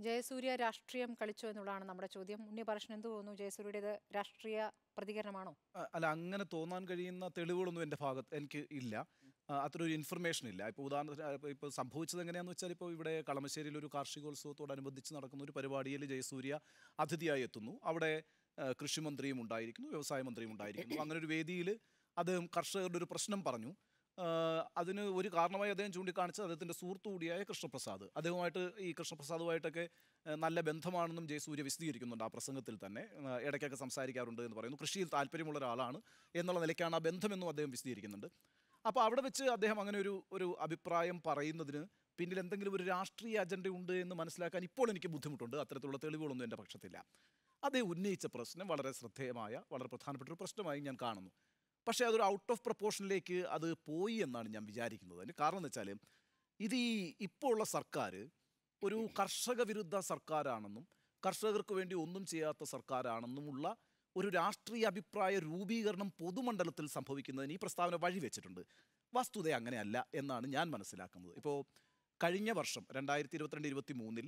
ജയസൂര്യ രാഷ്ട്രീയം കളിച്ചോ എന്നുള്ളതാണ് നമ്മുടെ ചോദ്യം ഉണ്ണി പറശ്ശൻ എന്ത് തോന്നുന്നു ജയസൂര്യയുടേത് രാഷ്ട്രീയ പ്രതികരണമാണോ അ- അല്ല അങ്ങനെ തോന്നാൻ കഴിയുന്ന തെളിവുകളൊന്നും എൻ്റെ ഭാഗത്ത് എനിക്ക് ഇല്ല ആ, അത്രയൊരു ഇൻഫർമേഷൻ ഇല്ല ഇപ്പോൾ ഉദാഹരണത്തിന് ഇപ്പോൾ സംഭവിച്ചത് എങ്ങനെയാണെന്ന് വെച്ചാൽ ഇപ്പോൾ ഇവിടെ കളമശ്ശേരിയിൽ ഒരു കാർഷികോത്സവത്തോടനുബന്ധിച്ച് നടക്കുന്ന ഒരു പരിപാടിയിൽ ജയസൂര്യ അതിഥിയായി എത്തുന്നു അവിടെ ആ, കൃഷിമന്ത്രിയും ഉണ്ടായിരിക്കുന്നു വ്യവസായ മന്ത്രിയും ഉണ്ടായിരിക്കുന്നു അങ്ങനെ ഒരു വേദിയിൽ അദ്ദേഹം കർഷകരുടെ ഒരു പ്രശ്നം പറഞ്ഞു ആ, അതിന് ഒരു കാരണമായി അദ്ദേഹം ചൂണ്ടിക്കാണിച്ചത് അദ്ദേഹത്തിൻ്റെ സുഹൃത്തു കൂടിയായ കൃഷ്ണപ്രസാദ് അദ്ദേഹവുമായിട്ട് ഈ കൃഷ്ണപ്രസാദുമായിട്ടൊക്കെ ആ, നല്ല ബന്ധമാണെന്നും ജയസൂര്യ വിശദീകരിക്കുന്നുണ്ട് ആ പ്രസംഗത്തിൽ തന്നെ ആ, ഇടയ്ക്കൊക്കെ സംസാരിക്കാറുണ്ട് എന്ന് പറയുന്നു കൃഷിയിൽ താല്പര്യമുള്ള ഒരാളാണ് എന്നുള്ള നിലയ്ക്കാണ് ആ ബന്ധമെന്നും അദ്ദേഹം വിശദീകരിക്കുന്നുണ്ട് അപ്പോൾ അവിടെ വെച്ച് അദ്ദേഹം അങ്ങനെ ഒരു ഒരു അഭിപ്രായം പറയുന്നതിന് പിന്നിൽ എന്തെങ്കിലും ഒരു രാഷ്ട്രീയ അജണ്ട ഉണ്ട് എന്ന് മനസ്സിലാക്കാൻ ഇപ്പോൾ എനിക്ക് ബുദ്ധിമുട്ടുണ്ട് അത്തരത്തിലുള്ള തെളിവുകളൊന്നും എൻ്റെ പക്ഷത്തില്ല അദ്ദേഹം ഉന്നയിച്ച പ്രശ്നം വളരെ ശ്രദ്ധേയമായ വളരെ പ്രധാനപ്പെട്ട ഒരു പ്രശ്നമായി ഞാൻ കാണുന്നു പക്ഷേ അതൊരു ഔട്ട് ഓഫ് പ്രപ്പോർഷനിലേക്ക് അത് പോയി എന്നാണ് ഞാൻ വിചാരിക്കുന്നത് അതിന് കാരണം എന്ന് വെച്ചാൽ ഇത് ഈ ഇപ്പോൾ ഉള്ള സർക്കാർ ഒരു കർഷക വിരുദ്ധ സർക്കാരാണെന്നും കർഷകർക്ക് വേണ്ടി ഒന്നും ചെയ്യാത്ത സർക്കാരാണെന്നുമുള്ള ഒരു രാഷ്ട്രീയ അഭിപ്രായ രൂപീകരണം പൊതുമണ്ഡലത്തിൽ സംഭവിക്കുന്നതിന് ഈ പ്രസ്താവന വഴിവെച്ചിട്ടുണ്ട് വസ്തുത അങ്ങനെയല്ല എന്നാണ് ഞാൻ മനസ്സിലാക്കുന്നത് ഇപ്പോൾ കഴിഞ്ഞ വർഷം രണ്ടായിരത്തി ഇരുപത്തിരണ്ട് ഇരുപത്തി മൂന്നിൽ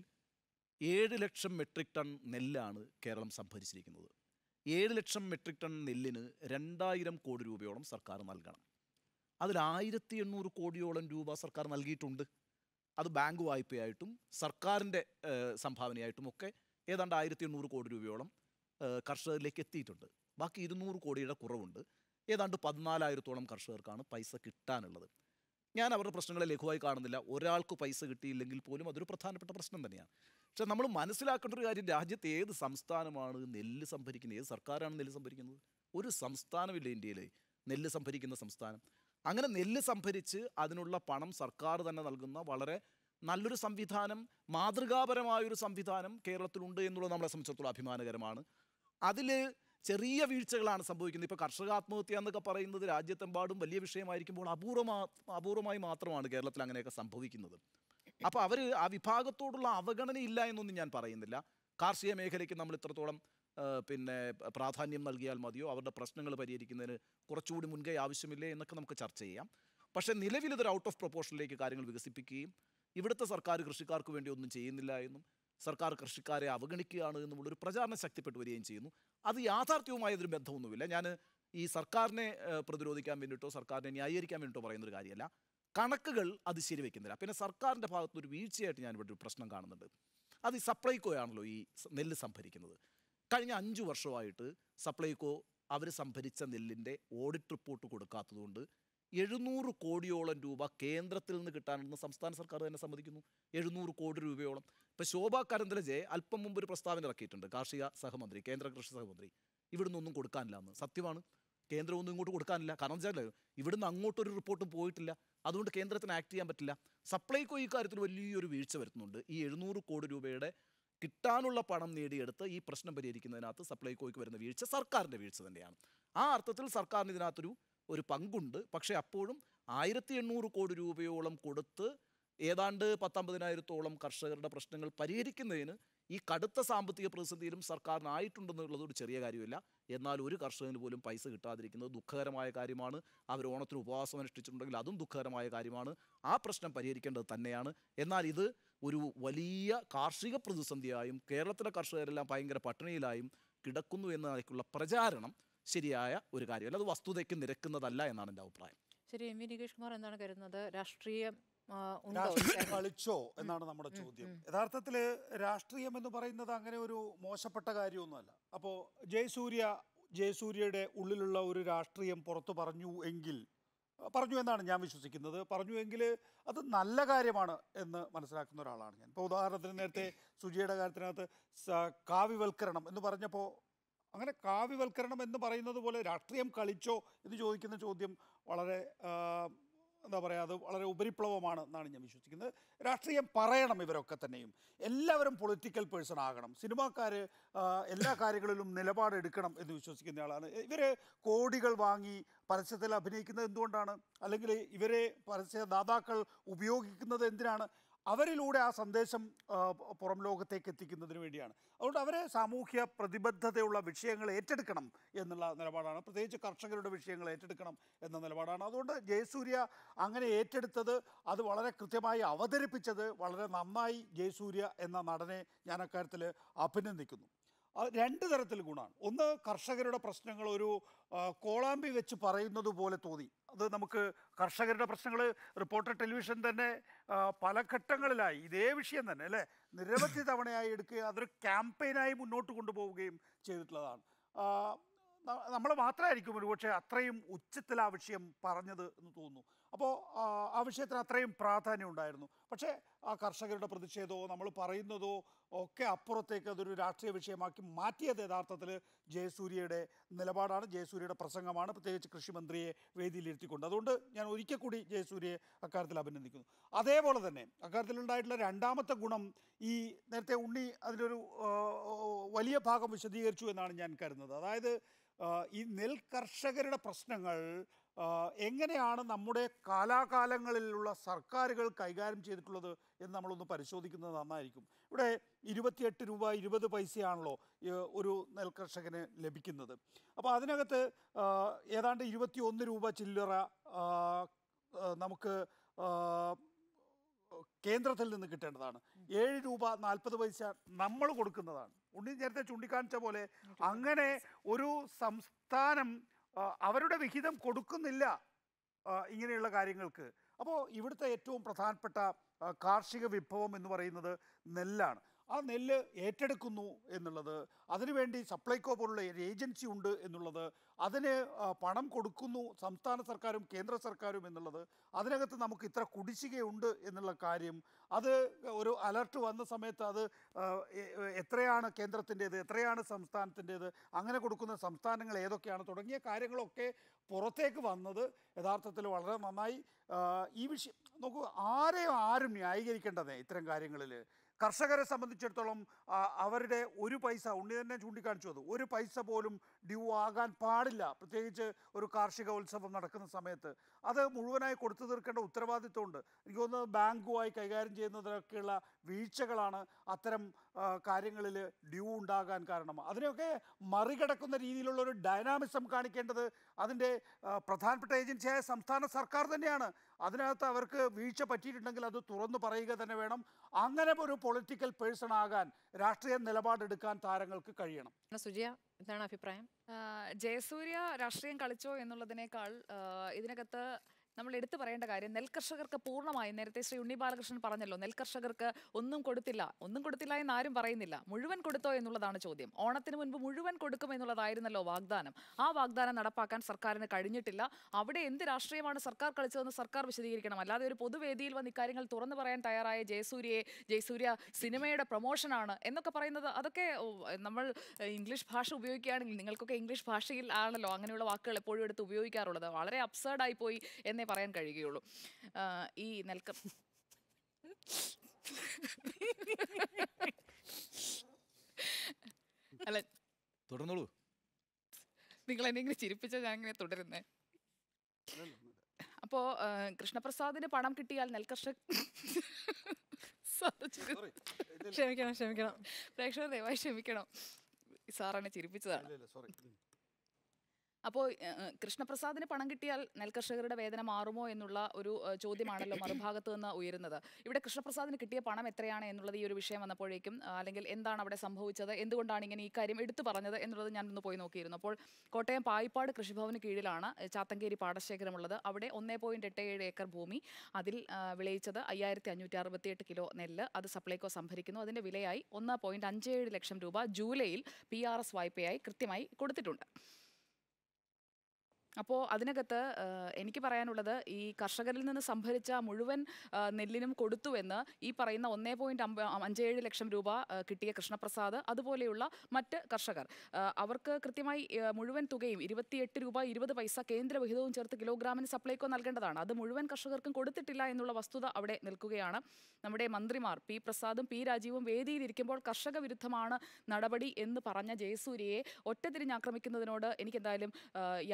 ഏഴ് ലക്ഷം മെട്രിക് ടൺ നെല്ലാണ് കേരളം സംഭരിച്ചിരിക്കുന്നത് ഏഴ് ലക്ഷം മെട്രിക് ടൺ നെല്ലിന് രണ്ടായിരം കോടി രൂപയോളം സർക്കാർ നൽകണം അതിൽ ആയിരത്തി എണ്ണൂറ് കോടിയോളം രൂപ സർക്കാർ നൽകിയിട്ടുണ്ട് അത് ബാങ്ക് വായ്പയായിട്ടും സർക്കാരിൻ്റെ ഏഹ്, സംഭാവനയായിട്ടും ഒക്കെ ഏതാണ്ട് ആയിരത്തി എണ്ണൂറ് കോടി രൂപയോളം ഏഹ്, കർഷകരിലേക്ക് എത്തിയിട്ടുണ്ട് ബാക്കി ഇരുന്നൂറ് കോടിയുടെ കുറവുണ്ട് ഏതാണ്ട് പതിനാലായിരത്തോളം കർഷകർക്കാണ് പൈസ കിട്ടാനുള്ളത് ഞാൻ അവരുടെ പ്രശ്നങ്ങളെ ലഘുവായി കാണുന്നില്ല ഒരാൾക്ക് പൈസ കിട്ടിയില്ലെങ്കിൽ പോലും അതൊരു പ്രധാനപ്പെട്ട പ്രശ്നം തന്നെയാണ് പക്ഷെ നമ്മൾ മനസ്സിലാക്കേണ്ട ഒരു കാര്യം രാജ്യത്ത് ഏത് സംസ്ഥാനമാണ് നെല്ല് സംഭരിക്കുന്നത് ഏത് സർക്കാരാണ് നെല്ല് സംഭരിക്കുന്നത് ഒരു സംസ്ഥാനമില്ല ഇന്ത്യയിൽ നെല്ല് സംഭരിക്കുന്ന സംസ്ഥാനം അങ്ങനെ നെല്ല് സംഭരിച്ച് അതിനുള്ള പണം സർക്കാർ തന്നെ നൽകുന്ന വളരെ നല്ലൊരു സംവിധാനം മാതൃകാപരമായൊരു സംവിധാനം കേരളത്തിലുണ്ട് എന്നുള്ളത് നമ്മളെ സംബന്ധിച്ചിടത്തോളം അഭിമാനകരമാണ് അതിൽ ചെറിയ വീഴ്ചകളാണ് സംഭവിക്കുന്നത് ഇപ്പോൾ കർഷക ആത്മഹത്യ എന്നൊക്കെ പറയുന്നത് രാജ്യത്തെമ്പാടും വലിയ വിഷയമായിരിക്കുമ്പോൾ അപൂർവമാ അപൂർവമായി മാത്രമാണ് കേരളത്തിൽ അങ്ങനെയൊക്കെ സംഭവിക്കുന്നത് അപ്പോൾ അവർ ആ വിഭാഗത്തോടുള്ള അവഗണന ഇല്ല എന്നൊന്നും ഞാൻ പറയുന്നില്ല കാർഷിക മേഖലയ്ക്ക് നമ്മൾ ഇത്രത്തോളം ആ, പിന്നെ പ്രാധാന്യം നൽകിയാൽ മതിയോ അവരുടെ പ്രശ്നങ്ങൾ പരിഹരിക്കുന്നതിന് കുറച്ചുകൂടി മുൻകൈ ആവശ്യമില്ലേ എന്നൊക്കെ നമുക്ക് ചർച്ച ചെയ്യാം പക്ഷേ നിലവിൽ ഇതൊരു ഔട്ട് ഓഫ് പ്രൊപ്പോർഷനിലേക്ക് കാര്യങ്ങൾ വികസിപ്പിക്കുകയും ഇവിടുത്തെ സർക്കാർ കൃഷിക്കാർക്ക് വേണ്ടി ഒന്നും ചെയ്യുന്നില്ല എന്നും സർക്കാർ കൃഷിക്കാരെ അവഗണിക്കുകയാണ് എന്നുമുള്ളൊരു പ്രചാരണം ശക്തിപ്പെട്ടു വരികയും ചെയ്യുന്നു അത് യാഥാർത്ഥ്യവുമായി അതിന് ബന്ധമൊന്നുമില്ല ഞാൻ ഈ സർക്കാരിനെ ഏഹ്, പ്രതിരോധിക്കാൻ വേണ്ടിയിട്ടോ സർക്കാരിനെ ന്യായീകരിക്കാൻ വേണ്ടിയിട്ടോ പറയുന്ന ഒരു കാര്യമല്ല കണക്കുകൾ അത് ശരിവെക്കുന്നില്ല പിന്നെ സർക്കാരിൻ്റെ ഭാഗത്ത് ഒരു വീഴ്ചയായിട്ട് ഞാൻ ഇവിടെ ഒരു പ്രശ്നം കാണുന്നുണ്ട് അത് ഈ സപ്ലൈകോയാണല്ലോ ഈ സ- നെല്ല് സംഭരിക്കുന്നത് കഴിഞ്ഞ അഞ്ച് വർഷമായിട്ട് സപ്ലൈകോ അവർ സംഭരിച്ച നെല്ലിൻ്റെ ഓഡിറ്റ് റിപ്പോർട്ട് കൊടുക്കാത്തതുകൊണ്ട് എഴുന്നൂറ് കോടിയോളം രൂപ കേന്ദ്രത്തിൽ നിന്ന് കിട്ടാനെന്ന് സംസ്ഥാന സർക്കാർ തന്നെ സമ്മതിക്കുന്നു എഴുന്നൂറ് കോടി രൂപയോളം ഇപ്പോൾ ശോഭാ കരന്തലജെ അല്പം മുമ്പ് ഒരു പ്രസ്താവന ഇറക്കിയിട്ടുണ്ട് കാർഷിക സഹമന്ത്രി കേന്ദ്ര കൃഷി സഹമന്ത്രി ഇവിടുന്ന് ഒന്നും കൊടുക്കാനില്ല എന്ന് സത്യമാണ് കേന്ദ്രം ഒന്നും ഇങ്ങോട്ട് കൊടുക്കാനില്ല കാരണം വെച്ചാൽ ഇവിടുന്ന് അങ്ങോട്ടൊരു റിപ്പോർട്ടും പോയിട്ടില്ല അതുകൊണ്ട് കേന്ദ്രത്തിന് ആക്ട് ചെയ്യാൻ പറ്റില്ല സപ്ലൈകോ ഈ കാര്യത്തിൽ വലിയൊരു വീഴ്ച വരുത്തുന്നുണ്ട് ഈ എഴുന്നൂറ് കോടി രൂപയുടെ കിട്ടാനുള്ള പണം നേടിയെടുത്ത് ഈ പ്രശ്നം പരിഹരിക്കുന്നതിനകത്ത് സപ്ലൈകോയ്ക്ക് വരുന്ന വീഴ്ച സർക്കാരിൻ്റെ വീഴ്ച തന്നെയാണ് ആ അർത്ഥത്തിൽ സർക്കാരിന് ഇതിനകത്തൊരു ഒരു പങ്കുണ്ട് പക്ഷേ അപ്പോഴും ആയിരത്തി എണ്ണൂറ് കോടി രൂപയോളം കൊടുത്ത് ഏതാണ്ട് പത്തമ്പതിനായിരത്തോളം കർഷകരുടെ പ്രശ്നങ്ങൾ പരിഹരിക്കുന്നതിന് ഈ കടുത്ത സാമ്പത്തിക പ്രതിസന്ധിയിലും സർക്കാരിനായിട്ടുണ്ടെന്നുള്ളത് ഒരു ചെറിയ കാര്യമില്ല എന്നാൽ ഒരു കർഷകന് പോലും പൈസ കിട്ടാതിരിക്കുന്നത് ദുഃഖകരമായ കാര്യമാണ് അവർ ഓണത്തിന് ഉപവാസം അനുഷ്ഠിച്ചിട്ടുണ്ടെങ്കിൽ അതും ദുഃഖകരമായ കാര്യമാണ് ആ പ്രശ്നം പരിഹരിക്കേണ്ടത് തന്നെയാണ് എന്നാൽ ഇത് ഒരു വലിയ കാർഷിക പ്രതിസന്ധിയായും കേരളത്തിലെ കർഷകരെല്ലാം ഭയങ്കര പട്ടിണിയിലായും കിടക്കുന്നു എന്നതിലേക്കുള്ള പ്രചാരണം ശരിയായ ഒരു കാര്യമല്ല അത് വസ്തുതയ്ക്ക് നിരക്കുന്നതല്ല എന്നാണ് എൻ്റെ അഭിപ്രായം ശരി എം വി നികേഷ് കുമാർ എന്താണ് കരുതുന്നത് രാഷ്ട്രീയം ആ, ഉണ്ടോ രാഷ്ട്രീയം കളിച്ചോ എന്നാണ് നമ്മുടെ ചോദ്യം യഥാർത്ഥത്തിൽ രാഷ്ട്രീയം എന്ന് പറയുന്നത് അങ്ങനെ ഒരു മോശപ്പെട്ട കാര്യമൊന്നുമല്ല അപ്പോൾ ജയസൂര്യ ജയസൂര്യയുടെ ഉള്ളിലുള്ള ഒരു രാഷ്ട്രീയം പുറത്തു പറഞ്ഞു എങ്കിൽ അഹ് പറഞ്ഞു എന്നാണ് ഞാൻ വിശ്വസിക്കുന്നത് പറഞ്ഞു എങ്കിൽ അത് നല്ല കാര്യമാണ് എന്ന് മനസ്സിലാക്കുന്ന ഒരാളാണ് ഞാൻ ഇപ്പോൾ ഉദാഹരണത്തിന് നേരത്തെ സുജിയുടെ കാര്യത്തിനകത്ത് സ- കാവ്യവൽക്കരണം എന്ന് പറഞ്ഞപ്പോൾ അങ്ങനെ കാവ്യവൽക്കരണം എന്ന് പറയുന്നത് പോലെ രാഷ്ട്രീയം കളിച്ചോ എന്ന് ചോദിക്കുന്ന ചോദ്യം വളരെ ആ, എന്താ പറയുക അത് വളരെ ഉപരിപ്ലവമാണ് എന്നാണ് ഞാൻ വിശ്വസിക്കുന്നത് രാഷ്ട്രീയം പറയണം ഇവരൊക്കെ തന്നെയും എല്ലാവരും പൊളിറ്റിക്കൽ പേഴ്സൺ ആകണം സിനിമാക്കാർ എല്ലാ കാര്യങ്ങളിലും നിലപാടെടുക്കണം എന്ന് വിശ്വസിക്കുന്ന ആളാണ് ഇവർ കോടികൾ വാങ്ങി പരസ്യത്തിൽ അഭിനയിക്കുന്നത് എന്തുകൊണ്ടാണ് അല്ലെങ്കിൽ ഇവരെ പരസ്യദാതാക്കൾ ഉപയോഗിക്കുന്നത് എന്തിനാണ് അവരിലൂടെ ആ സന്ദേശം ആ, പ- പുറം ലോകത്തേക്ക് എത്തിക്കുന്നതിന് വേണ്ടിയാണ് അതുകൊണ്ട് അവരെ സാമൂഹ്യ പ്രതിബദ്ധതയുള്ള വിഷയങ്ങൾ ഏറ്റെടുക്കണം എന്നുള്ള നിലപാടാണ് പ്രത്യേകിച്ച് കർഷകരുടെ വിഷയങ്ങൾ ഏറ്റെടുക്കണം എന്ന നിലപാടാണ് അതുകൊണ്ട് ജയസൂര്യ അങ്ങനെ ഏറ്റെടുത്തത് അത് വളരെ കൃത്യമായി അവതരിപ്പിച്ചത് വളരെ നന്നായി ജയസൂര്യ എന്ന നടനെ ഞാൻ അക്കാര്യത്തിൽ അഭിനന്ദിക്കുന്നു അത് രണ്ട് തരത്തിൽ ഗുണമാണ് ഒന്ന് കർഷകരുടെ പ്രശ്നങ്ങൾ ഒരു ആ, കോളാമ്പി വെച്ച് പറയുന്നത് പോലെ തോന്നി അത് നമുക്ക് കർഷകരുടെ പ്രശ്നങ്ങൾ റിപ്പോർട്ടർ ടെലിവിഷൻ തന്നെ ആ, പല ഘട്ടങ്ങളിലായി ഇതേ വിഷയം തന്നെ അല്ലേ നിരവധി തവണയായി എടുക്കുകയും അതൊരു ക്യാമ്പയിനായി മുന്നോട്ട് കൊണ്ടുപോവുകയും ചെയ്തിട്ടുള്ളതാണ് നമ്മൾ മാത്രമായിരിക്കും ഒരുപക്ഷെ അത്രയും ഉച്ചത്തിൽ ആ വിഷയം പറഞ്ഞത് എന്ന് തോന്നുന്നു അപ്പോൾ ആ വിഷയത്തിന് അത്രയും പ്രാധാന്യം ഉണ്ടായിരുന്നു പക്ഷേ ആ കർഷകരുടെ പ്രതിഷേധമോ നമ്മൾ പറയുന്നതോ ഒക്കെ അപ്പുറത്തേക്ക് അതൊരു രാഷ്ട്രീയ വിഷയമാക്കി മാറ്റിയത് യഥാർത്ഥത്തിൽ ജയസൂര്യയുടെ നിലപാടാണ് ജയസൂര്യയുടെ പ്രസംഗമാണ് പ്രത്യേകിച്ച് കൃഷിമന്ത്രിയെ വേദിയിലിരുത്തിക്കൊണ്ട് അതുകൊണ്ട് ഞാൻ ഒരിക്കൽ കൂടി ജയസൂര്യയെ അക്കാര്യത്തിൽ അഭിനന്ദിക്കുന്നു അതേപോലെ തന്നെ അക്കാര്യത്തിലുണ്ടായിട്ടുള്ള രണ്ടാമത്തെ ഗുണം ഈ നേരത്തെ ഉണ്ണി അതിലൊരു ആ, വലിയ ഭാഗം വിശദീകരിച്ചു എന്നാണ് ഞാൻ കരുതുന്നത് അതായത് ആ, ഈ നെൽ കർഷകരുടെ പ്രശ്നങ്ങൾ ആ, എങ്ങനെയാണ് നമ്മുടെ കാലാകാലങ്ങളിലുള്ള സർക്കാരുകൾ കൈകാര്യം ചെയ്തിട്ടുള്ളത് എന്ന് നമ്മളൊന്ന് പരിശോധിക്കുന്നത് നന്നായിരിക്കും ഇവിടെ ഇരുപത്തിയെട്ട് രൂപ ഇരുപത് പൈസയാണല്ലോ ഈ ഒരു നെൽ കർഷകന് ലഭിക്കുന്നത് അപ്പോൾ അതിനകത്ത് ആ, ഏതാണ്ട് ഇരുപത്തി ഒന്ന് രൂപ ചില്ലറ ആ, ആ, നമുക്ക് ആ, കേന്ദ്രത്തിൽ നിന്ന് കിട്ടേണ്ടതാണ് ഏഴ് രൂപ നാൽപ്പത് പൈസ നമ്മൾ കൊടുക്കുന്നതാണ് ഉണ്ണി നേരത്തെ ചൂണ്ടിക്കാണിച്ച പോലെ അങ്ങനെ ഒരു സംസ്ഥാനം ആ, അവരുടെ വിഹിതം കൊടുക്കുന്നില്ല ആ, ഇങ്ങനെയുള്ള കാര്യങ്ങൾക്ക് അപ്പോൾ ഇവിടുത്തെ ഏറ്റവും പ്രധാനപ്പെട്ട ആ, കാർഷിക വിഭവം എന്ന് പറയുന്നത് നെല്ലാണ് ആ നെല്ല് ഏറ്റെടുക്കുന്നു എന്നുള്ളത് അതിനുവേണ്ടി സപ്ലൈകോ പോലുള്ള ഒരു ഏജൻസി ഉണ്ട് എന്നുള്ളത് അതിന് ആ, പണം കൊടുക്കുന്നു സംസ്ഥാന സർക്കാരും കേന്ദ്ര സർക്കാരും എന്നുള്ളത് അതിനകത്ത് നമുക്ക് ഇത്ര കുടിശ്ശികയുണ്ട് എന്നുള്ള കാര്യം അത് ഒരു അലർട്ട് വന്ന സമയത്ത് അത് ആ, എ- എ- എത്രയാണ് കേന്ദ്രത്തിൻ്റേത് എത്രയാണ് സംസ്ഥാനത്തിൻ്റേത് അങ്ങനെ കൊടുക്കുന്ന സംസ്ഥാനങ്ങൾ ഏതൊക്കെയാണ് തുടങ്ങിയ കാര്യങ്ങളൊക്കെ പുറത്തേക്ക് വന്നത് യഥാർത്ഥത്തിൽ വളരെ നന്നായി ആ, ഈ വിഷയം നോക്കൂ ആരെയും ആരും ന്യായീകരിക്കേണ്ടതേ ഇത്തരം കാര്യങ്ങളിൽ കർഷകരെ സംബന്ധിച്ചിടത്തോളം ആ, അവരുടെ ഒരു പൈസ ഉണ്ണി തന്നെ ചൂണ്ടിക്കാണിച്ചു അത് ഒരു പൈസ പോലും ഡ്യൂ ആകാൻ പാടില്ല പ്രത്യേകിച്ച് ഒരു കാർഷിക ഉത്സവം നടക്കുന്ന സമയത്ത് അത് മുഴുവനായി കൊടുത്തു തീർക്കേണ്ട ഉത്തരവാദിത്വമുണ്ട് എനിക്ക് തോന്നുന്നത് ബാങ്കുമായി കൈകാര്യം ചെയ്യുന്നതിനൊക്കെയുള്ള വീഴ്ചകളാണ് അത്തരം കാര്യങ്ങളിൽ ഡ്യൂ ഉണ്ടാകാൻ കാരണം അതിനെയൊക്കെ മറികടക്കുന്ന രീതിയിലുള്ള ഒരു ഡൈനാമിസം കാണിക്കേണ്ടത് അതിൻ്റെ ആ, പ്രധാനപ്പെട്ട ഏജൻസിയായ സംസ്ഥാന സർക്കാർ തന്നെയാണ് അതിനകത്ത് അവർക്ക് വീഴ്ച പറ്റിയിട്ടുണ്ടെങ്കിൽ അത് തുറന്നു പറയുക തന്നെ വേണം അങ്ങനെ ഒരു പൊളിറ്റിക്കൽ പേഴ്സൺ ആകാൻ രാഷ്ട്രീയ നിലപാടെടുക്കാൻ താരങ്ങൾക്ക് കഴിയണം സുജിയ എന്താണ് അഭിപ്രായം ആ, ജയസൂര്യ രാഷ്ട്രീയം കളിച്ചോ എന്നുള്ളതിനേക്കാൾ ആ, ഇതിനകത്ത് നമ്മൾ എടുത്തു പറയേണ്ട കാര്യം നെൽകർഷകർക്ക് പൂർണ്ണമായും നേരത്തെ ശ്രീ ഉണ്ണി ബാലകൃഷ്ണൻ പറഞ്ഞല്ലോ നെൽകർഷകർക്ക് ഒന്നും കൊടുത്തില്ല ഒന്നും കൊടുത്തില്ല എന്ന് ആരും പറയുന്നില്ല മുഴുവൻ കൊടുത്തോ എന്നുള്ളതാണ് ചോദ്യം ഓണത്തിന് മുൻപ് മുഴുവൻ കൊടുക്കും എന്നുള്ളതായിരുന്നല്ലോ വാഗ്ദാനം ആ വാഗ്ദാനം നടപ്പാക്കാൻ സർക്കാരിന് കഴിഞ്ഞിട്ടില്ല അവിടെ എന്ത് രാഷ്ട്രീയമാണ് സർക്കാർ കളിച്ചതെന്ന് സർക്കാർ വിശദീകരിക്കണം അല്ലാതെ ഒരു പൊതുവേദിയിൽ വന്ന് ഇക്കാര്യങ്ങൾ തുറന്നു പറയാൻ തയ്യാറായ ജയസൂര്യയെ ജയസൂര്യ സിനിമയുടെ പ്രൊമോഷനാണ് എന്നൊക്കെ പറയുന്നത് അതൊക്കെ ഓ, നമ്മൾ ഏഹ്, ഇംഗ്ലീഷ് ഭാഷ ഉപയോഗിക്കുകയാണെങ്കിൽ നിങ്ങൾക്കൊക്കെ ഇംഗ്ലീഷ് ഭാഷയിൽ ആണല്ലോ അങ്ങനെയുള്ള വാക്കുകൾ എപ്പോഴും എടുത്ത് ഉപയോഗിക്കാറുള്ളത് വളരെ അപ്സേർഡായി പോയി എന്നേ പറയാൻ കഴിയുകയുള്ളൂ ആഹ്, ഈ നെൽക്ക അല്ല തുടർന്നോളൂ നിങ്ങൾ എന്നെ ഇങ്ങനെ ചിരിപ്പിച്ചാൽ ഞാൻ ഇങ്ങനെ തുടരുന്നേ അപ്പോ ആഹ്, കൃഷ്ണപ്രസാദിന് പണം കിട്ടിയാൽ നെൽകർഷക സാറ് ചിരി- ക്ഷമിക്കണം ക്ഷമിക്കണം പ്രേക്ഷകർ ദയവായി ക്ഷമിക്കണം സാറാണ് ചിരിപ്പിച്ചതാണ് സോറി അപ്പോൾ ഏഹ്, കൃഷ്ണപ്രസാദിന് പണം കിട്ടിയാൽ നെൽകർഷകരുടെ വേദന മാറുമോ എന്നുള്ള ഒരു ഏഹ്, ചോദ്യമാണല്ലോ മറുഭാഗത്ത് നിന്ന് ഉയരുന്നത് ഇവിടെ കൃഷ്ണപ്രസാദിന് കിട്ടിയ പണം എത്രയാണ് എന്നുള്ളത് ഈ ഒരു വിഷയം വന്നപ്പോഴേക്കും ആ, അല്ലെങ്കിൽ എന്താണ് അവിടെ സംഭവിച്ചത് എന്തുകൊണ്ടാണ് ഇങ്ങനെ ഈ കാര്യം എടുത്തു പറഞ്ഞത് എന്നുള്ളത് ഞാൻ ഒന്ന് പോയി നോക്കിയിരുന്നു അപ്പോൾ കോട്ടയം പായിപ്പാട് കൃഷിഭവന് കീഴിലാണ് ഏഹ്, ചാത്തങ്കേരി പാടശേഖരമുള്ളത് അവിടെ ഒന്നേ പോയിന്റ് എട്ട് ഏഴ് ഏക്കർ ഭൂമി അതിൽ ആ, വിളയിച്ചത് അയ്യായിരത്തി അഞ്ഞൂറ്റി അറുപത്തിയെട്ട് കിലോ നെല്ല് അത് സപ്ലൈകോ സംഭരിക്കുന്നു അതിന്റെ വിലയായി ഒന്ന് പോയിന്റ് അഞ്ച് ഏഴ് ലക്ഷം രൂപ ജൂലൈയിൽ പി ആർ എസ് വായ്പയായി കൃത്യമായി കൊടുത്തിട്ടുണ്ട് അപ്പോൾ അതിനകത്ത് ആ, എനിക്ക് പറയാനുള്ളത് ഈ കർഷകരിൽ നിന്ന് സംഭരിച്ച മുഴുവൻ ആ, നെല്ലിനും കൊടുത്തുവെന്ന് ഈ പറയുന്ന ഒന്നേ പോയിന്റ് അഞ്ചേഴ് ലക്ഷം രൂപ ആ, കിട്ടിയ കൃഷ്ണപ്രസാദ് അതുപോലെയുള്ള മറ്റ് കർഷകർ ആ, അവർക്ക് കൃത്യമായി ആ, മുഴുവൻ തുകയും ഇരുപത്തിയെട്ട് രൂപ ഇരുപത് പൈസ കേന്ദ്ര വിഹിതവും ചേർത്ത് കിലോഗ്രാമിന് സപ്ലൈകോ നൽകേണ്ടതാണ് അത് മുഴുവൻ കർഷകർക്കും കൊടുത്തിട്ടില്ല എന്നുള്ള വസ്തുത അവിടെ നിൽക്കുകയാണ് നമ്മുടെ മന്ത്രിമാർ പി പ്രസാദും പി രാജീവും വേദിയിലിരിക്കുമ്പോൾ കർഷക വിരുദ്ധമാണ് നടപടി എന്ന് പറഞ്ഞ ജയസൂര്യയെ ഒറ്റതിരിഞ്ഞ് ആക്രമിക്കുന്നതിനോട് എനിക്ക് എന്തായാലും ആ, യാതൊരു യോജിപ്പും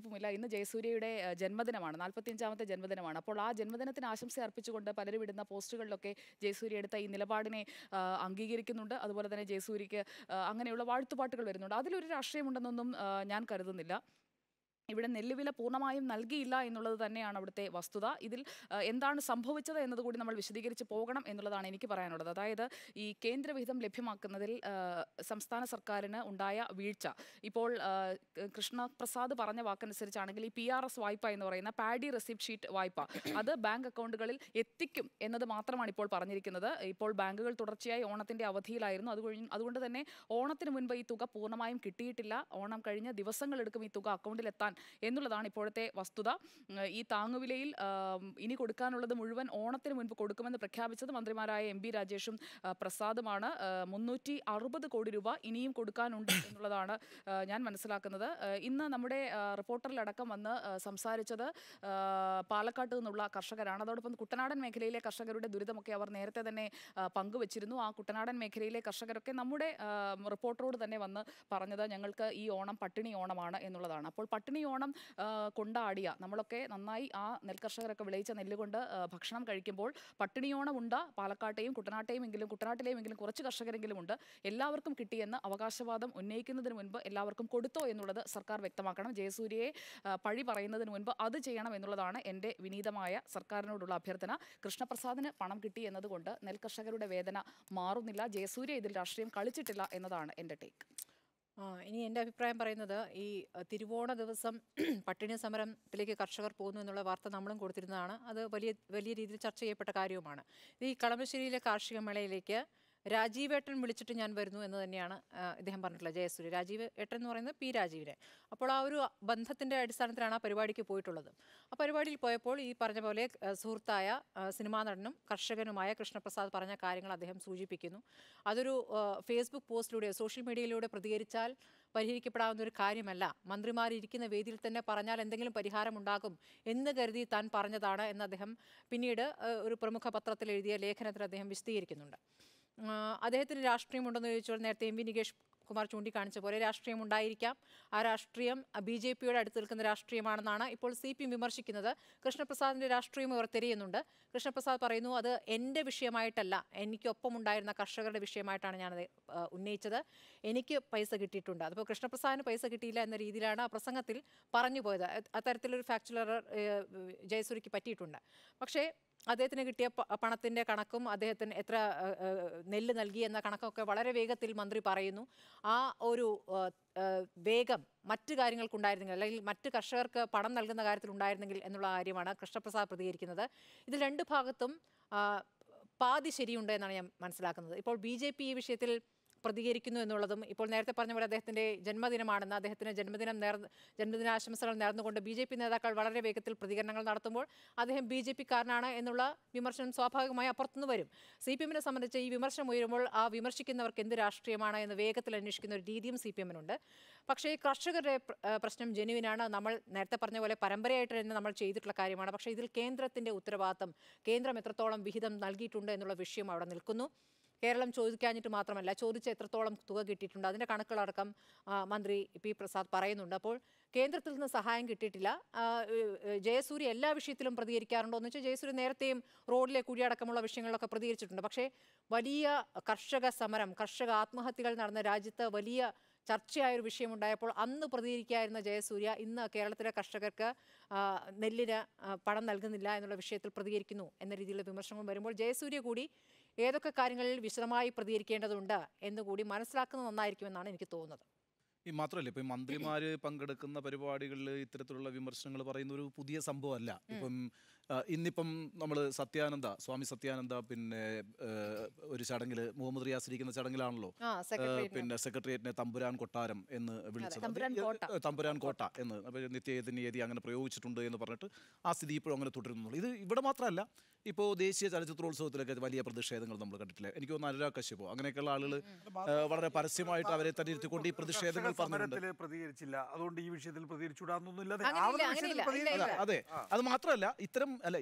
യോജിപ്പുമില്ല ഇന്ന് ജയസൂര്യയുടെ ആ, ജന്മദിനമാണ് നാൽപ്പത്തിയഞ്ചാമത്തെ ജന്മദിനമാണ് അപ്പോൾ ആ ജന്മദിനത്തിന് ആശംസ അർപ്പിച്ചുകൊണ്ട് പലരും ഇടുന്ന പോസ്റ്റുകളിലൊക്കെ ജയസൂര്യ എടുത്ത ഈ നിലപാടിനെ ആ, അംഗീകരിക്കുന്നുണ്ട് അതുപോലെ തന്നെ ജയസൂര്യക്ക് ആ, അങ്ങനെയുള്ള വാഴ്ത്തുപാട്ടുകൾ വരുന്നുണ്ട് അതിലൊരു രാഷ്ട്രീയമുണ്ടെന്നൊന്നും ആ, ഞാൻ കരുതുന്നില്ല ഇവിടെ നെല്ലുവില പൂർണ്ണമായും നൽകിയില്ല എന്നുള്ളത് തന്നെയാണ് അവിടുത്തെ വസ്തുത ഇതിൽ ആ, എന്താണ് സംഭവിച്ചത് എന്നത് കൂടി നമ്മൾ വിശദീകരിച്ച് പോകണം എന്നുള്ളതാണ് എനിക്ക് പറയാനുള്ളത് അതായത് ഈ കേന്ദ്രവിഹിതം ലഭ്യമാക്കുന്നതിൽ ആ, സംസ്ഥാന സർക്കാരിന് ഉണ്ടായ വീഴ്ച ഇപ്പോൾ ആ, ക- കൃഷ്ണപ്രസാദ് പറഞ്ഞ വാക്കനുസരിച്ചാണെങ്കിൽ ഈ പി ആർ എസ് വായ്പ എന്ന് പറയുന്ന പാഡി റെസിപ്റ്റ് ഷീറ്റ് വായ്പ അത് ബാങ്ക് അക്കൗണ്ടുകളിൽ എത്തിക്കും എന്നത് മാത്രമാണ് ഇപ്പോൾ പറഞ്ഞിരിക്കുന്നത് ഇപ്പോൾ ബാങ്കുകൾ തുടർച്ചയായി ഓണത്തിന്റെ അവധിയിലായിരുന്നു അത് കഴിഞ്ഞ് അതുകൊണ്ട് തന്നെ ഓണത്തിന് മുൻപ് ഈ തുക പൂർണ്ണമായും കിട്ടിയിട്ടില്ല ഓണം കഴിഞ്ഞ ദിവസങ്ങളെടുക്കും ഈ തുക അക്കൗണ്ടിലെത്താൻ എന്നുള്ളതാണ് ഇപ്പോഴത്തെ വസ്തുത ഉം, ഈ താങ്ങുവിലയിൽ ആം, ഇനി കൊടുക്കാനുള്ളത് മുഴുവൻ ഓണത്തിന് മുൻപ് കൊടുക്കുമെന്ന് പ്രഖ്യാപിച്ചത് മന്ത്രിമാരായ എം ബി രാജേഷും ആ, പ്രസാദുമാണ് മുന്നൂറ്റി അറുപത് കോടി രൂപ ഇനിയും കൊടുക്കാനുണ്ട് എന്നുള്ളതാണ് ആ, ഞാൻ മനസ്സിലാക്കുന്നത് ആ, ഇന്ന് നമ്മുടെ ആ, റിപ്പോർട്ടറിലടക്കം വന്ന് ആ, സംസാരിച്ചത് ആ, പാലക്കാട്ട് നിന്നുള്ള കർഷകരാണ് അതോടൊപ്പം കുട്ടനാടൻ മേഖലയിലെ കർഷകരുടെ ദുരിതമൊക്കെ അവർ നേരത്തെ തന്നെ ആ, പങ്കുവച്ചിരുന്നു ആ കുട്ടനാടൻ മേഖലയിലെ കർഷകരൊക്കെ നമ്മുടെ ആ, റിപ്പോർട്ടറോട് തന്നെ വന്ന് പറഞ്ഞത് ഞങ്ങൾക്ക് ഈ ഓണം പട്ടിണി ഓണമാണ് എന്നുള്ളതാണ് അപ്പോൾ പട്ടിണി ഓണം ആ, കൊണ്ടാടിയ നമ്മളൊക്കെ നന്നായി ആ നെൽകർഷകരൊക്കെ വിളയിച്ച നെല്ല് കൊണ്ട് ആ, ഭക്ഷണം കഴിക്കുമ്പോൾ പട്ടിണിയോണം ഉണ്ട് പാലക്കാട്ടെയും കുട്ടനാട്ടെയും എങ്കിലും കുട്ടനാട്ടിലെയും എങ്കിലും കുറച്ച് കർഷകരെങ്കിലും ഉണ്ട് എല്ലാവർക്കും കിട്ടിയെന്ന് അവകാശവാദം ഉന്നയിക്കുന്നതിന് മുൻപ് എല്ലാവർക്കും കൊടുത്തോ എന്നുള്ളത് സർക്കാർ വ്യക്തമാക്കണം ജയസൂര്യയെ ആ, പഴി പറയുന്നതിന് മുൻപ് അത് ചെയ്യണം എന്നുള്ളതാണ് എൻ്റെ വിനീതമായ സർക്കാരിനോടുള്ള അഭ്യർത്ഥന കൃഷ്ണപ്രസാദിന് പണം കിട്ടി എന്നതുകൊണ്ട് നെൽകർഷകരുടെ വേദന മാറുന്നില്ല ജയസൂര്യ ഇതിൽ രാഷ്ട്രീയം കളിച്ചിട്ടില്ല എന്നതാണ് എൻ്റെ ടേക്ക് ആ, ഇനി എൻ്റെ അഭിപ്രായം പറയുന്നത് ഈ അഹ്, തിരുവോണ ദിവസം പട്ടിണി സമരത്തിലേക്ക് കർഷകർ പോകുന്നു എന്നുള്ള വാർത്ത നമ്മളും കൊടുത്തിരുന്നതാണ് അത് വലിയ വലിയ രീതിയിൽ ചർച്ച ചെയ്യപ്പെട്ട കാര്യവുമാണ് ഇത് ഈ കളമശ്ശേരിയിലെ കാർഷിക മേളയിലേക്ക് രാജീവ് ഏട്ടൻ വിളിച്ചിട്ട് ഞാൻ വരുന്നു എന്ന് തന്നെയാണ് ആ, ഇദ്ദേഹം പറഞ്ഞിട്ടുള്ളത് ജയസൂര്യ രാജീവ് ഏട്ടൻ എന്ന് പറയുന്നത് പി രാജീവിനെ അപ്പോൾ ആ ഒരു ബന്ധത്തിൻ്റെ അടിസ്ഥാനത്തിലാണ് ആ പരിപാടിക്ക് പോയിട്ടുള്ളത് ആ പരിപാടിയിൽ പോയപ്പോൾ ഈ പറഞ്ഞ പോലെ ആ, സുഹൃത്തായ ആ, സിനിമാ നടനും കർഷകനുമായ കൃഷ്ണപ്രസാദ് പറഞ്ഞ കാര്യങ്ങൾ അദ്ദേഹം സൂചിപ്പിക്കുന്നു അതൊരു ആ, ഫേസ്ബുക്ക് പോസ്റ്റിലൂടെ സോഷ്യൽ മീഡിയയിലൂടെ പ്രതികരിച്ചാൽ പരിഹരിക്കപ്പെടാവുന്ന ഒരു കാര്യമല്ല മന്ത്രിമാരിയ്ക്കുന്ന വേദിയിൽ തന്നെ പറഞ്ഞാൽ എന്തെങ്കിലും പരിഹാരമുണ്ടാകും എന്ന് കരുതി താൻ പറഞ്ഞതാണ് എന്ന് അദ്ദേഹം പിന്നീട് ആ, ഒരു പ്രമുഖ പത്രത്തിൽ എഴുതിയ ലേഖനത്തിൽ അദ്ദേഹം വിശദീകരിക്കുന്നുണ്ട് ആ, അദ്ദേഹത്തിന് രാഷ്ട്രീയമുണ്ടെന്ന് ചോദിച്ചാൽ നേരത്തെ എം വി നികേഷ് കുമാർ ചൂണ്ടിക്കാണിച്ച പോലെ രാഷ്ട്രീയം ഉണ്ടായിരിക്കാം ആ രാഷ്ട്രീയം ബി ജെ പിയോട് അടുത്ത് നിൽക്കുന്ന രാഷ്ട്രീയമാണെന്നാണ് ഇപ്പോൾ സി പി എം വിമർശിക്കുന്നത് കൃഷ്ണപ്രസാദിന്റെ രാഷ്ട്രീയം ഇവർ തിരയുന്നുണ്ട് കൃഷ്ണപ്രസാദ് പറയുന്നു അത് എൻ്റെ വിഷയമായിട്ടല്ല എനിക്കൊപ്പം ഉണ്ടായിരുന്ന കർഷകരുടെ വിഷയമായിട്ടാണ് ഞാനത് ആ, ഉന്നയിച്ചത് എനിക്ക് പൈസ കിട്ടിയിട്ടുണ്ട് അതിപ്പോൾ കൃഷ്ണപ്രസാദിന് പൈസ കിട്ടിയില്ല എന്ന രീതിയിലാണ് ആ പ്രസംഗത്തിൽ പറഞ്ഞു പോയത് അത് അത്തരത്തിലൊരു ഫാക്ച്വൽ എറർ ജയസൂര്യക്ക് പറ്റിയിട്ടുണ്ട് പക്ഷേ അദ്ദേഹത്തിന് കിട്ടിയ പ- പണത്തിന്റെ കണക്കും അദ്ദേഹത്തിന് എത്ര ആ, ആ, നെല്ല് നൽകി എന്ന കണക്കൊക്കെ വളരെ വേഗത്തിൽ മന്ത്രി പറയുന്നു ആ ഒരു ആ, ആ, വേഗം മറ്റു കാര്യങ്ങൾക്കുണ്ടായിരുന്നെങ്കിൽ അല്ലെങ്കിൽ മറ്റ് കർഷകർക്ക് പണം നൽകുന്ന കാര്യത്തിൽ ഉണ്ടായിരുന്നെങ്കിൽ എന്നുള്ള കാര്യമാണ് കൃഷ്ണപ്രസാദ് പ്രതികരിക്കുന്നത് ഇതിൽ രണ്ട് ഭാഗത്തും ആ, പാതി ശരിയുണ്ട് എന്നാണ് ഞാൻ മനസ്സിലാക്കുന്നത് ഇപ്പോൾ ബി ജെ പി ഈ വിഷയത്തിൽ പ്രതികരിക്കുന്നു എന്നുള്ളതും ഇപ്പോൾ നേരത്തെ പറഞ്ഞ പോലെ അദ്ദേഹത്തിന്റെ ജന്മദിനമാണെന്ന് അദ്ദേഹത്തിന് ജന്മദിനം നേർ ജന്മദിനാശംസകൾ നേർന്നുകൊണ്ട് ബി ജെ പി നേതാക്കൾ വളരെ വേഗത്തിൽ പ്രതികരണങ്ങൾ നടത്തുമ്പോൾ അദ്ദേഹം ബി ജെ പിക്കാരനാണ് എന്നുള്ള വിമർശനം സ്വാഭാവികമായി അപ്പുറത്തുനിന്ന് വരും സി പി എമ്മിനെ സംബന്ധിച്ച് ഈ വിമർശനം ഉയരുമ്പോൾ ആ വിമർശിക്കുന്നവർക്ക് എന്ത് രാഷ്ട്രീയമാണ് എന്ന് വേഗത്തിൽ അന്വേഷിക്കുന്ന ഒരു രീതിയും സി പി എമ്മിനുണ്ട് പക്ഷേ ഈ കർഷകരുടെ പ്ര- ആ, പ്രശ്നം ജെനുവിനാണ് നമ്മൾ നേരത്തെ പറഞ്ഞ പോലെ പരമ്പരയായിട്ട് തന്നെ നമ്മൾ ചെയ്തിട്ടുള്ള കാര്യമാണ് പക്ഷേ ഇതിൽ കേന്ദ്രത്തിന്റെ ഉത്തരവാദിത്തം കേന്ദ്രം എത്രത്തോളം വിഹിതം നൽകിയിട്ടുണ്ട് എന്നുള്ള വിഷയം അവിടെ നിൽക്കുന്നു കേരളം ചോദിക്കാഞ്ഞിട്ട് മാത്രമല്ല ചോദിച്ച എത്രത്തോളം തുക കിട്ടിയിട്ടുണ്ട് അതിൻ്റെ കണക്കുകളടക്കം ആ, മന്ത്രി പി പ്രസാദ് പറയുന്നുണ്ട് അപ്പോൾ കേന്ദ്രത്തിൽ നിന്ന് സഹായം കിട്ടിയിട്ടില്ല ആ, ഏഹ്, ഏഹ്, ജയസൂര്യ എല്ലാ വിഷയത്തിലും പ്രതികരിക്കാറുണ്ടോ എന്ന് വെച്ചാൽ ജയസൂര്യ നേരത്തെയും റോഡിലെ കുഴിയടക്കമുള്ള വിഷയങ്ങളിലൊക്കെ പ്രതികരിച്ചിട്ടുണ്ട് പക്ഷേ വലിയ കർഷക സമരം കർഷക ആത്മഹത്യകൾ നടന്ന രാജ്യത്ത് വലിയ ചർച്ചയായ ഒരു വിഷയമുണ്ടായപ്പോൾ അന്ന് പ്രതികരിക്കായിരുന്ന ജയസൂര്യ ഇന്ന് കേരളത്തിലെ കർഷകർക്ക് ആ, നെല്ലിന് ആ, പണം നൽകുന്നില്ല എന്നുള്ള വിഷയത്തിൽ പ്രതികരിക്കുന്നു എന്ന രീതിയിലുള്ള വിമർശനങ്ങൾ വരുമ്പോൾ ജയസൂര്യ കൂടി ഏതൊക്കെ കാര്യങ്ങളിൽ വിശദമായി പ്രതികരിക്കേണ്ടതുണ്ട് എന്നുകൂടി മനസ്സിലാക്കുന്നത് നന്നായിരിക്കുമെന്നാണ് എനിക്ക് തോന്നുന്നത് ഈ മാത്രമല്ല ഇപ്പം മന്ത്രിമാര് പങ്കെടുക്കുന്ന പരിപാടികളിൽ ഇത്തരത്തിലുള്ള വിമർശനങ്ങൾ പറയുന്ന ഒരു പുതിയ സംഭവമല്ല ഇപ്പം ആ, ഇന്നിപ്പം നമ്മൾ സത്യാനന്ദ സ്വാമി സത്യാനന്ദ പിന്നെ ആ, ഒരു ചടങ്ങിൽ മുഹമ്മദ് റിയാസ് ഇരിക്കുന്ന ചടങ്ങിലാണല്ലോ ആ ആ, സെക്രട്ടറി പിന്നെ സെക്രട്ടേറിയറ്റിനെ തമ്പുരാൻ കൊട്ടാരം എന്ന് വിളിച്ചത് തമ്പുരാൻ അത് കോട്ട. ഏ, തമ്പുരാൻ കോട്ട എന്ന് അപ്പോൾ നിത്യയതിനിയതി അങ്ങനെ പ്രയോഗിച്ചിട്ടുണ്ട് എന്ന് പറഞ്ഞിട്ട് ആ സ്ഥിതി ഇപ്പോഴും അങ്ങനെ തുടരുന്നു ഇത് ഇവിടെ മാത്രമല്ല ഇപ്പോൾ ദേശീയ ചലച്ചിത്രോത്സവത്തിലൊക്കെ വലിയ പ്രതിഷേധങ്ങൾ നമ്മൾ കണ്ടിട്ടില്ല എനിക്ക് തോന്നുന്നു അനുരാഗ് കശ്യപോ അങ്ങനെയൊക്കെയുള്ള ആളുകൾ വളരെ പരസ്യമായിട്ട് അവരെ തന്നെ ഇരുത്തിക്കൊണ്ട് ഈ പ്രതിഷേധങ്ങൾ പറഞ്ഞിട്ടുണ്ട് സമരത്തിൽ പ്രതികരിച്ചില്ല അതുകൊണ്ട് ഈ വിഷയത്തിൽ പ്രതികരിച്ചുകൂടാന്നൊന്നുമില്ല അങ്ങനെയില്ല, അങ്ങനെയില്ല, ഇല്ല, അല്ല, ഇല്ല. അതെ അത് മാത്രമല്ല ഇത്തരം അല്ല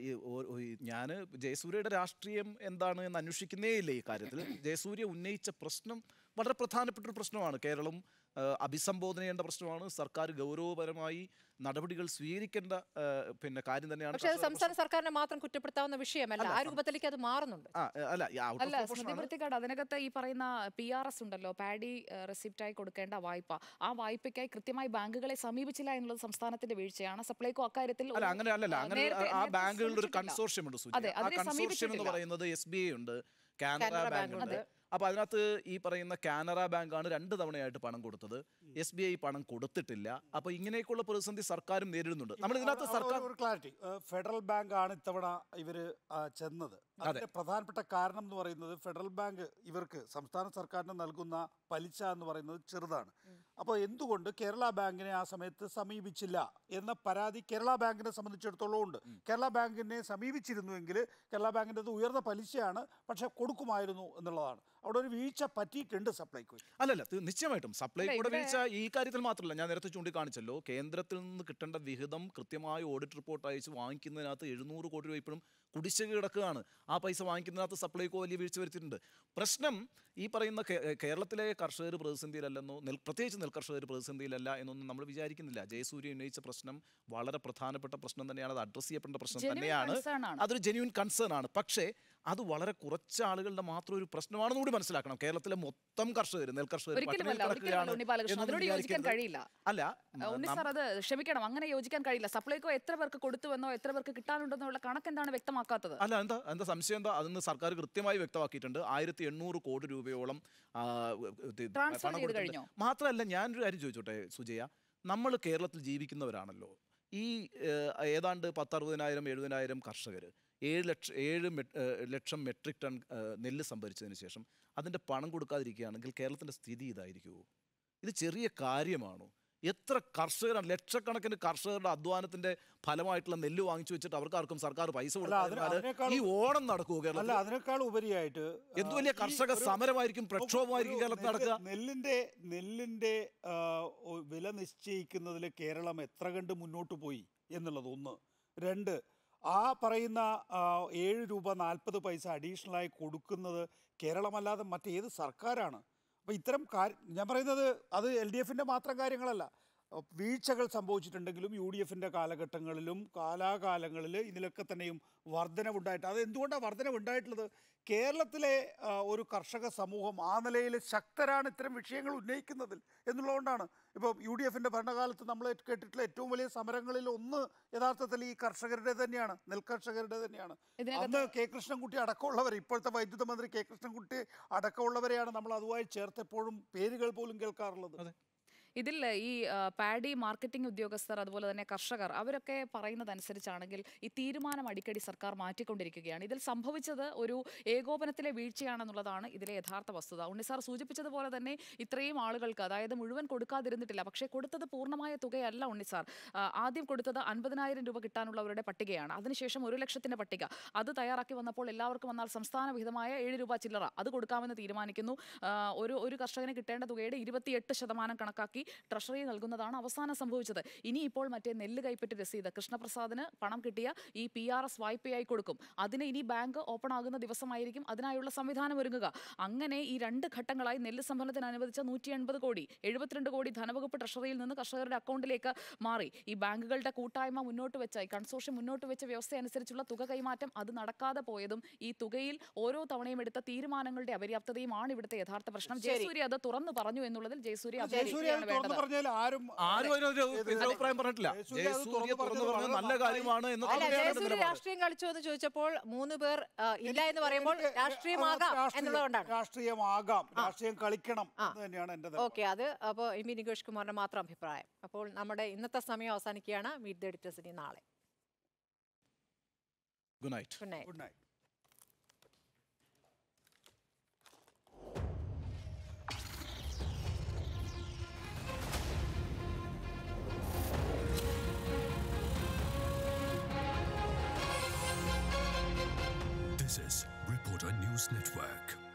ഞാൻ ജയസൂര്യയുടെ രാഷ്ട്രീയം എന്താണ് എന്ന് അന്വേഷിക്കുന്നേ ഇല്ല ഈ കാര്യത്തിൽ ജയസൂര്യ ഉന്നയിച്ച പ്രശ്നം വളരെ പ്രധാനപ്പെട്ട ഒരു പ്രശ്നമാണ് കേരളം ആ, അഭിസംബോധന ചെയ്യേണ്ട പ്രശ്നമാണ് സർക്കാർ ഗൗരവപരമായി നടപടികൾ സ്വീകരിക്കേണ്ട ആ, പിന്നെ കാര്യം തന്നെയാണ് പക്ഷേ അത് കർഷകരുടെ സംസ്ഥാന സർക്കാരിനെ മാത്രം കുറ്റപ്പെടുത്താവുന്ന വിഷയമല്ല അല്ല, ആ സം- രൂപത്തിലേക്ക് അത് മാറുന്നുണ്ട് ആ, അല്ല ഈ out of അല്ല proportion സ്മൃതി ആണ്. വൃത്തിക്കാട് അതിനകത്ത് ഈ പറയുന്ന പി ആർ എസ് ഉണ്ടല്ലോ പാഡി റെസിപ്റ്റായി കൊടുക്കേണ്ട വായ്പ ആ വായ്പയ്ക്കായി കൃത്യമായി ബാങ്കുകളെ സമീപിച്ചില്ല എന്നുള്ളത് സംസ്ഥാനത്തിന്റെ വീഴ്ചയാണ് സപ്ലൈകോ അക്കാര്യത്തിൽ അല്ല ഒരു, അങ്ങനെ അല്ലല്ല ആ, അങ്ങനെ നേരത്തെ- ആ നേരത്തെ ബാങ്കുകളുടെ ഒരു ശ്രമിച്ചിട്ടില്ല. കൺസോർഷ്യം ഉണ്ട് സുജി അതെ, ആ അതിനെ കൺസോർഷ്യം എന്ന് സമീപിച്ചിട്ടില്ല. പറയുന്നത് എസ് ബി ഐ ഉണ്ട് കാനറ കാനറ ബാങ്ക് ബാങ്ക് ഉണ്ട് ഉണ്ട്. അപ്പൊ അതിനകത്ത് ഈ പറയുന്ന കാനറ ബാങ്കാണ് രണ്ട് തവണയായിട്ട് പണം കൊടുത്തത് എസ് ബി ഐ പണം കൊടുത്തിട്ടില്ല അപ്പൊ ഇങ്ങനെയൊക്കെയുള്ള പ്രതിസന്ധി സർക്കാരും നേരിടുന്നുണ്ട് നമ്മൾ ഇതിനകത്ത് അവിടെ- അവിടെ സർക്കാർ ഒരു ക്ലാരിറ്റി ഫെഡറൽ ബാങ്ക് ആണ് ഇത്തവണ ഇവര് ആ, ചെന്നത് അതിന്റെ പ്രധാനപ്പെട്ട കാരണം എന്ന് പറയുന്നത് ഫെഡറൽ ബാങ്ക് ഇവർക്ക് സംസ്ഥാന സർക്കാരിന് നൽകുന്ന പലിശ എന്ന് പറയുന്നത് ചെറുതാണ് അപ്പോൾ എന്തുകൊണ്ട് കേരള ബാങ്കിനെ ആ സമയത്ത് സമീപിച്ചില്ല എന്ന പരാതി കേരള ബാങ്കിനെ സംബന്ധിച്ചിടത്തോളം ഉണ്ട് കേരള ബാങ്കിനെ സമീപിച്ചിരുന്നുവെങ്കിൽ കേരള ബാങ്കിൻ്റെ ഉയർന്ന പലിശയാണ് പക്ഷെ കൊടുക്കുമായിരുന്നു എന്നുള്ളതാണ് അവിടെ ഒരു വീഴ്ച പറ്റിയിട്ടുണ്ട് സപ്ലൈകോ അല്ലല്ല തീ- നിശ്ചയമായിട്ടും സപ്ലൈകോയുടെ ഇവിടെ- വീഴ്ച ഈ കാര്യത്തിൽ മാത്രമല്ല ഞാൻ നേരത്തെ ചൂണ്ടിക്കാണിച്ചല്ലോ കേന്ദ്രത്തിൽ നിന്ന് കിട്ടേണ്ട വിഹിതം കൃത്യമായി ഓഡിറ്റ് റിപ്പോർട്ട് അയച്ച് വാങ്ങിക്കുന്നതിനകത്ത് എഴുന്നൂറ് കോടി രൂപ ഇപ്പോഴും കുടിശ്ശിക കിടക്കുകയാണ് ആ പൈസ വാങ്ങിക്കുന്നതിനകത്ത് സപ്ലൈകോ വലിയ വീഴ്ച വരുത്തിയിട്ടുണ്ട് പ്രശ്നം ഈ പറയുന്ന കേ- കേരളത്തിലെ കർഷകർ പ്രതിസന്ധിയിലല്ലെന്നോ നെൽ പ്രത്യേകിച്ച് നെൽകർഷകർ പ്രതിസന്ധിയിലല്ല എന്നൊന്നും നമ്മൾ വിചാരിക്കുന്നില്ല ജയസൂര്യ ഉന്നയിച്ച പ്രശ്നം വളരെ പ്രധാനപ്പെട്ട പ്രശ്നം തന്നെയാണ് അത് അഡ്രസ്സ് ചെയ്യപ്പെടേണ്ട പ്രശ്നം Genuine തന്നെയാണ് concern ആണ്. അതൊരു ജെന്യൂൻ കൺസേൺ ആണ് പക്ഷേ അത് വളരെ കുറച്ച് ആളുകളുടെ മാത്രം ഒരു പ്രശ്നമാണെന്ന് കൂടി മനസ്സിലാക്കണം കേരളത്തിലെ മൊത്തം കർഷകർ നെൽകർഷകർ ഒരിക്കലുമല്ല ഒരിക്കലുമല്ല ഉണ്ണി ബാലകൃഷ്ണൻ അതിനോട് യോജിക്കാൻ കഴിയില്ല അല്ല ആ, ഉണ്ണി സാർ അത് ക്ഷമിക്കണം അങ്ങനെ യോജിക്കാൻ കഴിയില്ല സപ്ലൈകോ എത്ര പേർക്ക് കൊടുത്തുവെന്നോ എത്ര പേർക്ക് കിട്ടാനുണ്ടെന്നുള്ള കണക്ക് എന്താണ് വ്യക്തമാക്കാത്തത് അല്ല എന്താ എന്താ സംശയം എന്താ അതെന്ന് സർക്കാർ കൃത്യമായി വ്യക്തമാക്കിയിട്ടുണ്ട് ആയിരത്തി എണ്ണൂറ് കോടി രൂപയോളം ആ, ഇത് Transfer പണം ചെയ്ത് കൊടുത്തിട്ടുണ്ട്. കഴിഞ്ഞോ? മാത്രമല്ല ഞാനൊരു കാര്യം ചോദിച്ചോട്ടെ സുജയ നമ്മൾ കേരളത്തിൽ ജീവിക്കുന്നവരാണല്ലോ ഈ ഏഹ്, ഏതാണ്ട് പത്തറുപതിനായിരം എഴുപതിനായിരം കർഷകർ ഏഴ് ലക്ഷം ഏഴ് മെ- ഏഹ്, ലക്ഷം മെട്രിക് ടൺ ഏഹ്, നെല്ല് സംഭരിച്ചതിന് ശേഷം അതിൻ്റെ പണം കൊടുക്കാതിരിക്കുകയാണെങ്കിൽ കേരളത്തിൻ്റെ സ്ഥിതി ഇതായിരിക്കുമോ ഇത് ചെറിയ കാര്യമാണോ എത്ര കർഷകരാണ് ലക്ഷക്കണക്കിന് കർഷകരുടെ അധ്വാനത്തിന്റെ ഫലമായിട്ടുള്ള നെല്ല് വാങ്ങിച്ചു വെച്ചിട്ട് അവർക്ക് ആർക്കും സർക്കാർ പൈസ അല്ല, അതിന് കൊടുക്കാതിരുന്നാല് അതിനേക്കാളും- ഈ ഓണം നടക്കുമോ അല്ല കേരളത്തിൽ അതിനേക്കാൾ ഉപരിയായിട്ട് എന്ത് ആ, വലിയ ഈ കർഷക ഒരു- സമരമായിരിക്കും പ്രക്ഷോഭമായിരിക്കും ഒരു കേരളത്തിൽ നെല്ല്- നടക്കുക നെല്ലിന്റെ നെല്ലിന്റെ ആ, ഒ- വില നിശ്ചയിക്കുന്നതിൽ കേരളം എത്ര കണ്ട് മുന്നോട്ട് പോയി എന്നുള്ളത് ഒന്ന് രണ്ട് ആ പറയുന്ന ആ, ഏഴ് രൂപ നാൽപ്പത് പൈസ അഡീഷണലായി കൊടുക്കുന്നത് കേരളമല്ലാതെ മറ്റേത് സർക്കാരാണ് അപ്പോൾ ഇത്തരം കാര്യം ഞാൻ പറയുന്നത് അത് എൽ ഡി എഫിൻ്റെ മാത്രം കാര്യങ്ങളല്ല അഹ് വീഴ്ചകൾ സംഭവിച്ചിട്ടുണ്ടെങ്കിലും യു ഡി എഫിൻ്റെ കാലഘട്ടങ്ങളിലും കാലാകാലങ്ങളിൽ ഇതിലൊക്കെ തന്നെയും വർധനവുണ്ടായിട്ട് അത് എന്തുകൊണ്ടാണ് വർധനവുണ്ടായിട്ടുള്ളത് കേരളത്തിലെ ആ, ഒരു കർഷക സമൂഹം ആ നിലയിൽ ശക്തരാണ് ഇത്തരം വിഷയങ്ങൾ ഉന്നയിക്കുന്നതിൽ എന്നുള്ളതുകൊണ്ടാണ് ഇപ്പം യു ഡി എഫിൻ്റെ ഭരണകാലത്ത് നമ്മൾ കേട്ടിട്ടുള്ള ഏറ്റവും വലിയ സമരങ്ങളിൽ ഒന്ന് യഥാർത്ഥത്തിൽ ഈ കർഷകരുടെ തന്നെയാണ് നെൽകർഷകരുടെ തന്നെയാണ് ഇതിനകത്ത് അന്ന് കെ കൃഷ്ണൻകുട്ടി അടക്കമുള്ളവർ ഇപ്പോഴത്തെ വൈദ്യുത മന്ത്രി കെ കൃഷ്ണൻകുട്ടി അടക്കമുള്ളവരെയാണ് നമ്മൾ അതുമായി ചേർത്ത് എപ്പോഴും പേരുകൾ പോലും കേൾക്കാറുള്ളത് ഇതിൽ ഈ ആ, പാഡി മാർക്കറ്റിംഗ് ഉദ്യോഗസ്ഥർ അതുപോലെ തന്നെ കർഷകർ അവരൊക്കെ പറയുന്നതനുസരിച്ചാണെങ്കിൽ ഈ തീരുമാനം അടിക്കടി സർക്കാർ മാറ്റിക്കൊണ്ടിരിക്കുകയാണ് ഇതിൽ സംഭവിച്ചത് ഒരു ഏകോപനത്തിലെ വീഴ്ചയാണെന്നുള്ളതാണ് ഇതിലെ യഥാർത്ഥ വസ്തുത ഉണ്ണിസാർ സൂചിപ്പിച്ചതുപോലെ തന്നെ ഇത്രയും ആളുകൾക്ക് അതായത് മുഴുവൻ കൊടുക്കാതിരുന്നിട്ടില്ല പക്ഷേ കൊടുത്തത് പൂർണ്ണമായ തുകയല്ല ഉണ്ണിസാർ ആ, ആദ്യം കൊടുത്തത് അൻപതിനായിരം രൂപ കിട്ടാനുള്ളവരുടെ പട്ടികയാണ് അതിനുശേഷം ഒരു ലക്ഷത്തിന്റെ പട്ടിക അത് തയ്യാറാക്കി വന്നപ്പോൾ എല്ലാവർക്കും വന്നാൽ സംസ്ഥാന വിഹിതമായ ഏഴ് രൂപ ചില്ലറ അത് കൊടുക്കാമെന്ന് തീരുമാനിക്കുന്നു ആ, ഒരു ഒരു കർഷകന് കിട്ടേണ്ട തുകയുടെ ഇരുപത്തിയെട്ട് ശതമാനം കണക്കാക്കി ട്രഷറി നൽകുന്നതാണ് അവസാനം സംഭവിച്ചത് ഇനി ഇപ്പോൾ മറ്റേ നെല്ല് കൈപ്പറ്റി രസീത് കൃഷ്ണപ്രസാദിന് പണം കിട്ടിയ ഈ പി ആർ എസ് വായ്പയായി കൊടുക്കും അതിന് ഇനി ബാങ്ക് ഓപ്പൺ ആകുന്ന ദിവസമായിരിക്കും അതിനായുള്ള സംവിധാനം ഒരുങ്ങുക അങ്ങനെ ഈ രണ്ട് ഘട്ടങ്ങളായി നെല്ല് സംഭരണത്തിന് അനുവദിച്ച നൂറ്റി എൺപത് കോടി എഴുപത്തിരണ്ട് കോടി ധനവകുപ്പ് ട്രഷറിയിൽ നിന്ന് കർഷകരുടെ അക്കൗണ്ടിലേക്ക് മാറി ഈ ബാങ്കുകളുടെ കൂട്ടായ്മ മുന്നോട്ട് വെച്ച ഈ കൺസോർഷ്യം മുന്നോട്ട് വെച്ച വ്യവസ്ഥ അനുസരിച്ചുള്ള തുക കൈമാറ്റം അത് നടക്കാതെ പോയതും ഈ തുകയിൽ ഓരോ തവണയും എടുത്ത തീരുമാനങ്ങളുടെ അപര്യാപ്തതയുമാണ് ഇവിടുത്തെ യഥാർത്ഥ പ്രശ്നം ജയസൂര്യ അത് തുറന്നു പറഞ്ഞു എന്നുള്ളതിൽ ജയസൂര്യ ജയസൂര്യ അഭിനന്ദിക്കുകയാണ് അത് തുറന്നു വേണ്ടത് പറഞ്ഞാൽ ആരും ആരും അതിനൊരു എതിരഭിപ്രായം പറഞ്ഞിട്ടില്ല ജയസൂര്യ അത് ജയസൂര്യ തുറന്ന് തുറന്നു പറഞ്ഞത് പറഞ്ഞത് നല്ല വളരെ കാര്യമാണ് എന്ന് അല്ല തന്നെയാണ് ജയസൂര്യ നിലപാട്. രാഷ്ട്രീയം കളിച്ചോ എന്ന് ചോദിച്ചപ്പോൾ മൂന്ന് പേർ ആ, ഇല്ല എന്ന് പറയുമ്പോൾ എനിക്ക് രാഷ്ട്രീയമാകാം രാഷ്ട്രീയം- എന്നുള്ളതുകൊണ്ടാണ് രാഷ്ട്രീയമാകാം രാഷ്ട്രീയം കളിക്കണം ആ. എന്ന് തന്നെയാണ് എൻ്റെ നിലപാട്. ഓക്കെ അത് അപ്പോൾ എം വി നികേഷ് കുമാറിന്റെ മാത്രം അഭിപ്രായം അപ്പോൾ നമ്മുടെ ഇന്നത്തെ സമയം അവസാനിക്കുകയാണ് മീറ്റ് ദ എഡിറ്റേഴ്സിനി നാളെ good night good night good night This is Reporter News Network.